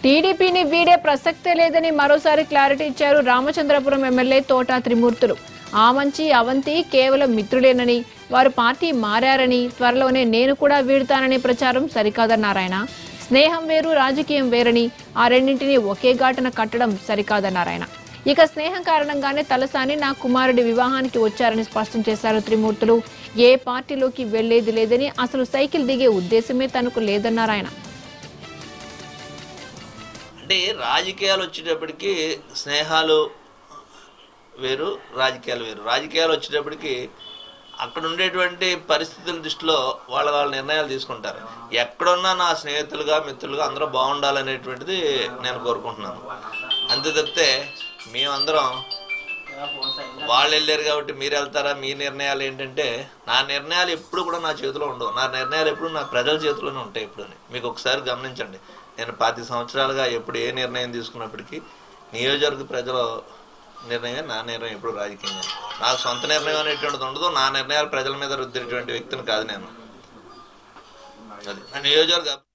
టీడీపీని వీడే ప్రసక్తే లేదని మరోసారి క్లారిటీ ఇచ్చారు రామచంద్రపురం ఎమ్మెల్యే తోటా త్రిమూర్తులు ఆమంచి అవంతి కేవలం మిత్రులేనని వారు పార్టీ మారారని త్వరలోనే నేను కూడా వీడుతానని ప్రచారం సరికాదన్నారాయన స్నేహం వేరు రాజకీయం వేరని ఆ రెండింటినీ ఒకే ఘాటన కట్టడం సరికాదన్నారాయన ఇక స్నేహం కారణంగానే తలసాని నా కుమారుడి వివాహానికి వచ్చారని స్పష్టం చేశారు త్రిమూర్తులు ఏ పార్టీలోకి వెళ్లేది లేదని అసలు సైకిల్ దిగే ఉద్దేశమే తనకు లేదన్నారాయన అంటే రాజకీయాలు వచ్చేటప్పటికి స్నేహాలు వేరు రాజకీయాలు వేరు రాజకీయాలు వచ్చేటప్పటికి అక్కడ ఉండేటువంటి పరిస్థితుల దృష్టిలో వాళ్ళ వాళ్ళ నిర్ణయాలు తీసుకుంటారు ఎక్కడున్నా నా స్నేహితులుగా మిత్రులుగా అందరూ బాగుండాలనేటువంటిది నేను కోరుకుంటున్నాను అంతే తప్పితే మేమందరం వాళ్ళు వెళ్ళారు కాబట్టి మీరు వెళ్తారా మీ నిర్ణయాలు ఏంటంటే నా నిర్ణయాలు ఎప్పుడు కూడా నా చేతిలో ఉండవు నా నిర్ణయాలు ఎప్పుడు నా ప్రజల చేతిలోనే ఉంటాయి ఎప్పుడు మీకు ఒకసారి గమనించండి నేను పాతి సంవత్సరాలుగా ఎప్పుడు ఏ నిర్ణయం తీసుకున్నప్పటికీ నియోజకవర్గ ప్రజల నిర్ణయం నా నిర్ణయం ఎప్పుడు రాజకీయంగా నాకు సొంత నిర్ణయం అనేటువంటిది ఉండదు నా నిర్ణయాలు ప్రజల మీద రుద్దేటువంటి వ్యక్తిని కాదు నేను అది నా నియోజకవర్గ